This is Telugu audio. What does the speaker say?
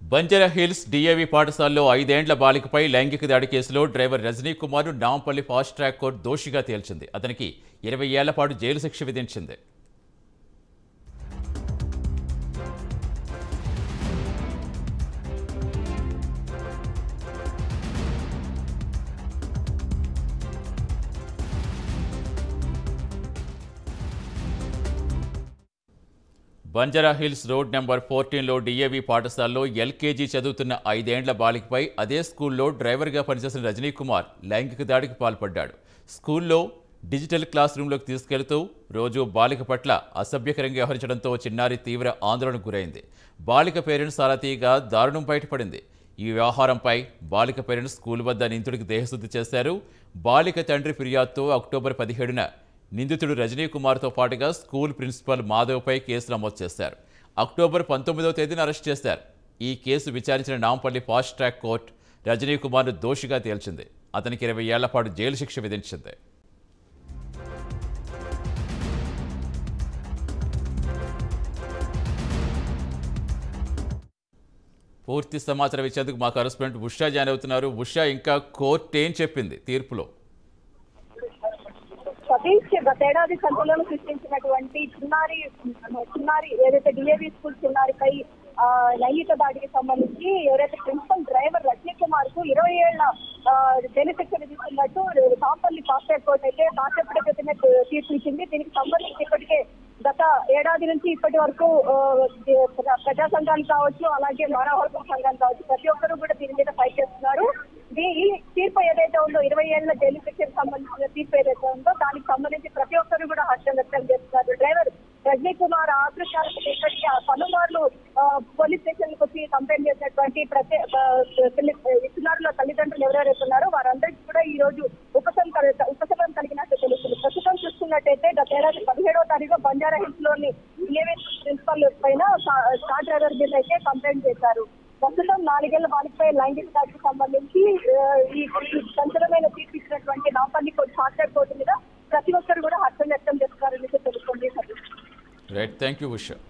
బంజారా హిల్స్ డిఏవి పాఠశాలలో ఐదేండ్ల బాలికపై లైంగిక దాడి కేసులో డ్రైవర్ రజనీ కుమార్ను నాంపల్లి ఫాస్ట్ ట్రాక్ కోర్టు దోషిగా తేల్చింది అతనికి ఇరవై ఏళ్ల పాటు జైలు శిక్ష విధించింది బంజారా హిల్స్ రోడ్ నెంబర్ ఫోర్టీన్లో డిఏవి పాఠశాలలో ఎల్కేజీ చదువుతున్న ఐదేండ్ల బాలికపై అదే స్కూల్లో డ్రైవర్గా పనిచేసిన రజనీ కుమార్ లైంగిక దాడికి పాల్పడ్డాడు స్కూల్లో డిజిటల్ క్లాస్ రూమ్లోకి తీసుకెళ్తూ రోజు బాలిక పట్ల అసభ్యకరంగా వ్యవహరించడంతో చిన్నారి తీవ్ర ఆందోళనకు గురైంది బాలిక పేరెంట్స్ అలా తీయగా దారుణం బయటపడింది ఈ వ్యవహారంపై బాలిక పేరెంట్స్ స్కూల్ వద్ద నిందితుడికి దేహశుద్ధి చేశారు బాలిక తండ్రి ఫిర్యాదుతో అక్టోబర్ పదిహేడున నిందితుడు రజనీ కుమార్తో పాటుగా స్కూల్ ప్రిన్సిపల్ మాధవ్పై కేసు నమోదు చేశారు అక్టోబర్ పంతొమ్మిదవ తేదీన అరెస్ట్ చేశారు ఈ కేసు విచారించిన Nampally fast track court Rajani కుమార్ను దోషిగా తేల్చింది అతనికి ఇరవై ఏళ్ల పాటు జైలు శిక్ష విధించింది పూర్తి సమాచారం ఇచ్చేందుకు మా కరెస్పాండెంట్ ఉషా జాయిన్ అవుతున్నారు ఉషా ఇంకా కోర్టు ఏం చెప్పింది తీర్పులో సతీష్ గతేడాది సంచలనం సృష్టించినటువంటి చిన్నారి చిన్నారి ఏదైతే డిఏవి స్కూల్ చిన్నారిపై ఆ, లైంగిక దాడికి సంబంధించి ఎవరైతే ప్రిన్సిపల్ డ్రైవర్ రజనీ కుమార్ కు ఇరవై ఏళ్ల ఆ, జైలు శిక్ష విధిస్తున్నట్టు కాంపల్లి ఫాస్ట్ కోర్టు అయితే కాసేపటి క్రితమే తీర్పు ఇచ్చింది దీనికి సంబంధించి ఇప్పటికే గత ఏడాది నుంచి ఇప్పటి వరకు ఆ, ప్ర- ప్రజా సంఘాలు కావచ్చు అలాగే మానవహక్కుల సంఘాలు కావచ్చు ప్రతి ఒక్కరూ కూడా దీని మీద ఫైట్ చేస్తున్నారు దీ- ఈ తీర్పు ఏదైతే ఉందో ఇరవై ఏళ్ల జైలు శిక్షకు సంబంధించిన తీర్పు ఏదైతే ఉందో దానికి సంబంధించి ప్రతి ఒక్కరు కూడా హర్షం వ్యక్తం చేస్తున్నారు డ్రైవర్ రజనీ కుమార్ ఆకృష్యాలకు ఇక్కడికి ఆ పలుమార్లు ఆ, పోలీస్ స్టేషన్ కు వచ్చి కంప్లైంట్ చేసినటువంటి ప్రతి ఆ, పిల్లి- చిన్నారుల తల్లిదండ్రులు ఎవరెవరైతే ఉన్నారో వారందరికీ కూడా ఈ రోజు ఉపశమనం కలి- ఉపశమనం కలిగినట్టు తెలుస్తుంది ప్రస్తుతం చూసుకున్నట్టయితే గత ఏడాది పదిహేడవ తారీఖు బంజారా హిల్స్ లోని ఈవెన్ ప్రిన్సిపల్ పైన సా- స్టార్ డ్రైవర్ మీద అయితే కంప్లైంట్ చేశారు ప్రస్తుతం నాలుగేళ్ల బాలికపై లైంగిక దాడికి సంబంధించి ఆ, ఈ ఈ సంచలనమైన తీర్పు ఇచ్చినటువంటి నాంపల్లి కోర్టు ఫాస్ట్ కోర్టు మీద ప్రతి ఒక్కరు కూడా హర్షం వ్యక్తం చేస్తున్నారని తెలుస్తుంది Satish right thank you Usha